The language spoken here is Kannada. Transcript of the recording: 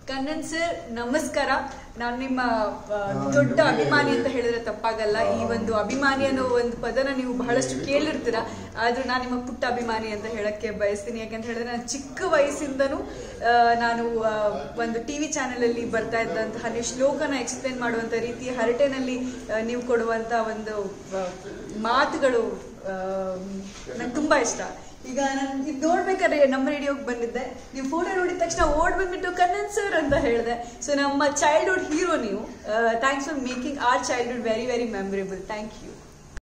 ಕಣ್ಣನ್ ಸರ್ ನಮಸ್ಕಾರ ನಾನು ನಿಮ್ಮ ಆ, ದೊಡ್ಡ ಅಭಿಮಾನಿ ಅಂತ ಹೇಳಿದ್ರೆ ತಪ್ಪಾಗಲ್ಲ ಈ ಒಂದು ಅಭಿಮಾನಿ ಅನ್ನೋ ಒಂದು ಪದನ ನೀವು ಬಹಳಷ್ಟು ಕೇಳಿರ್ತೀರ ಆದ್ರೂ ನಾನು ನಿಮ್ಮ ಪುಟ್ಟ ಅಭಿಮಾನಿ ಅಂತ ಹೇಳಕ್ಕೆ ಬಯಸ್ತೀನಿ ಯಾಕಂತ ಹೇಳಿದ್ರೆ ನಾನು ಚಿಕ್ಕ ವಯಸ್ಸಿಂದನೂ ಆ, ನಾನು ಆ, ಒಂದು ಟಿವಿ ಚಾನೆಲ್ ಅಲ್ಲಿ ಬರ್ತಾ ಇದ್ದಂತಹ ನೀವು ಶ್ಲೋಕನ ಎಕ್ಸ್ಪ್ಲೇನ್ ಮಾಡುವಂತ ರೀತಿ ಹರಟೆನಲ್ಲಿ ಆ, ನೀವು ಕೊಡುವಂತ ಒಂದು ಆ, ಮಾತುಗಳು ನಂಗೆ ತುಂಬಾ ಇಷ್ಟ ಈಗ ನಾನು ಇದು ನೋಡ್ಬೇಕಾದ್ರೆ ನಮ್ಮ ರೇಡಿಯೋಗೆ ಬಂದಿದ್ದೆ ನೀವು ಫೋಟೋ ನೋಡಿದ ತಕ್ಷಣ ಓಡ್ ಬಂದ್ಬಿಟ್ಟು ಕಣ್ಣನ್ ಸರ್ ಅಂತ ಹೇಳಿದೆ ಸೊ ನಮ್ಮ ಚೈಲ್ಡ್ಹುಡ್ ಹೀರೋ ನೀವು thanks for making our childhood very very memorable thank you